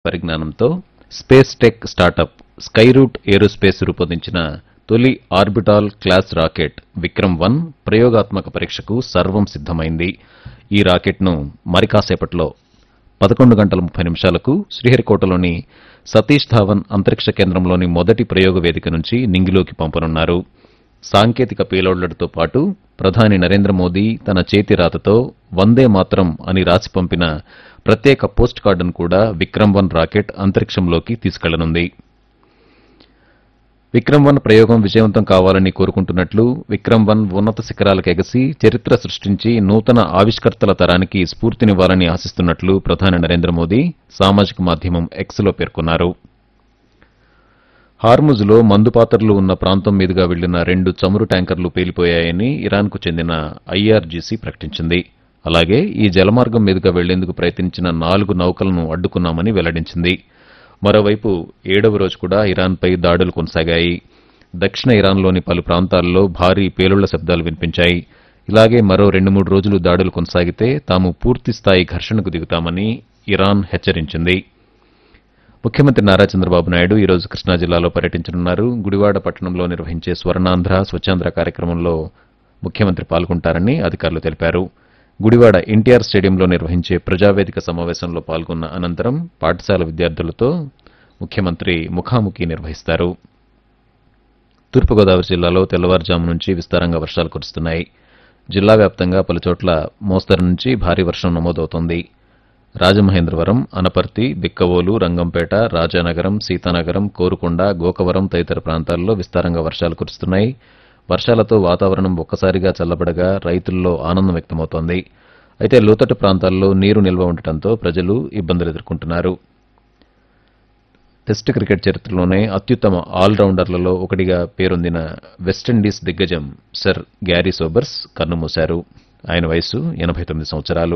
పరిజ్ఞానంతో space tech startup Skyroot Aerospace రూపొందించిన తొలి orbital class rocket Vikram one ప్రయోగాత్మక పరీక్షకు సర్వం సిద్దమైంది ఈ రాకెట్ను మరి కాసేపట్లో పదకొండు గంటల ముప్పై నిమిషాలకు శ్రీహరికోటలోని సతీష్ ధావన్ అంతరిక్ష కేంద్రంలోని మొదటి ప్రయోగ వేదిక నుంచి నింగిలోకి పంపనున్నారు సాంకేతిక పేలోడ్లతో పాటు ప్రధాని నరేంద్ర మోదీ తన చేతి రాతతో వందే మాత్రం అని రాసి పంపిన ప్రత్యేక పోస్ట్ కార్డును కూడా విక్రమ్ వన్ రాకెట్ అంతరిక్షంలోకి తీసుకెళ్లనుంది విక్రమ్ వన్ ప్రయోగం విజయవంతం కావాలని కోరుకుంటున్నట్లు విక్రమ్ వన్ ఉన్నత శిఖరాలకు ఎగసి చరిత్ర సృష్టించి నూతన ఆవిష్కర్తల తరానికి స్ఫూర్తినివ్వాలని ఆశిస్తున్నట్లు ప్రధాని నరేంద్ర మోదీ సామాజిక మాధ్యమం ఎక్స్లో పేర్కొన్నారు హార్ముజ్లో మందు పాత్రలు ఉన్న ప్రాంతం మీదుగా వెళ్లిన రెండు చమురు ట్యాంకర్లు పేలిపోయాయని ఇరాన్కు చెందిన ఐఆర్జీసీ ప్రకటించింది అలాగే ఈ జలమార్గం మీదుగా వెళ్లేందుకు ప్రయత్నించిన నాలుగు నౌకలను అడ్డుకున్నామని వెల్లడించింది మరోవైపు ఏడవ రోజు కూడా ఇరాన్పై దాడులు కొనసాగాయి దక్షిణ ఇరాన్లోని పలు ప్రాంతాల్లో భారీ పేలుళ్ల శబ్దాలు వినిపించాయి ఇలాగే మరో రెండు మూడు రోజులు దాడులు కొనసాగితే తాము పూర్తి స్థాయి ఘర్షణకు దిగుతామని ఇరాన్ హెచ్చరించింది ముఖ్యమంత్రి నారా చంద్రబాబు నాయుడు ఈ రోజు కృష్ణా జిల్లాలో పర్యటించనున్నారు గుడివాడ పట్టణంలో నిర్వహించే స్వర్ణాంధ్ర స్వచ్ఛాంధ్ర కార్యక్రమంలో ముఖ్యమంత్రి పాల్గొంటారని అధికారులు తెలిపారు గుడివాడ ఎన్టీఆర్ స్టేడియంలో నిర్వహించే ప్రజావేదిక సమావేశంలో పాల్గొన్న అనంతరం పాఠశాల విద్యార్థులతో ముఖ్యమంత్రి ముఖాముఖి నిర్వహిస్తారు తూర్పుగోదావరి జిల్లాలో తెల్లవారుజాము నుంచి విస్తారంగా వర్షాలు కురుస్తున్నాయి జిల్లా వ్యాప్తంగా పలుచోట్ల మోస్తరు నుంచి భారీ వర్షం నమోదవుతోంది రాజమహేంద్రవరం అనపర్తి బిక్కవోలు రంగంపేట రాజానగరం సీతానగరం కోరుకొండ గోకవరం తదితర ప్రాంతాల్లో విస్తారంగా వర్షాలు కురుస్తున్నాయి వర్షాలతో వాతావరణం ఒక్కసారిగా చల్లబడగా రైతుల్లో ఆనందం వ్యక్తమవుతోంది అయితే లోతట్టు ప్రాంతాల్లో నీరు నిల్వ ఉండటంతో ప్రజలు ఇబ్బందులు ఎదుర్కొంటున్నారు టెస్ట్ క్రికెట్ చరిత్రలోనే అత్యుత్తమ ఆల్రౌండర్లలో ఒకటిగా పేరొందిన వెస్టిండీస్ దిగ్గజం సర్ గ్యారీ సోబర్స్ కన్నుమూశారు ఆయన వయసు ఎనభై తొమ్మిది సంవత్సరాలు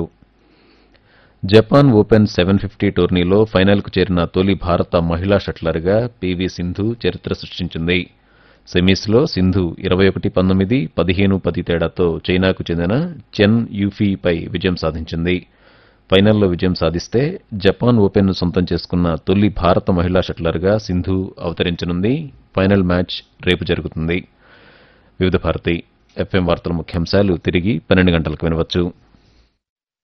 జపాన్ ఓపెన్ సెవెన్ ఫిఫ్టీ టోర్నీలో ఫైనల్కు చేరిన తొలి భారత మహిళా షట్లర్గా పీవీ సింధు చరిత్ర సృష్టించింది సెమీస్లో సింధు ఇరవై ఒకటి పంతొమ్మిది పదిహేను పది తేడాతో చైనాకు చెందిన చెన్ యూఫీపై విజయం సాధించింది ఫైనల్లో విజయం సాధిస్తే జపాన్ ఓపెన్ను సొంతం చేసుకున్న తొలి భారత మహిళా షట్లర్గా సింధు అవతరించనుంది ఫైనల్ మ్యాచ్ రేపు జరుగుతుంది వివిధ భారతి ఎఫ్ఎం వార్తల ముఖ్యాంశాలు తిరిగి పన్నెండు గంటలకు వినవచ్చు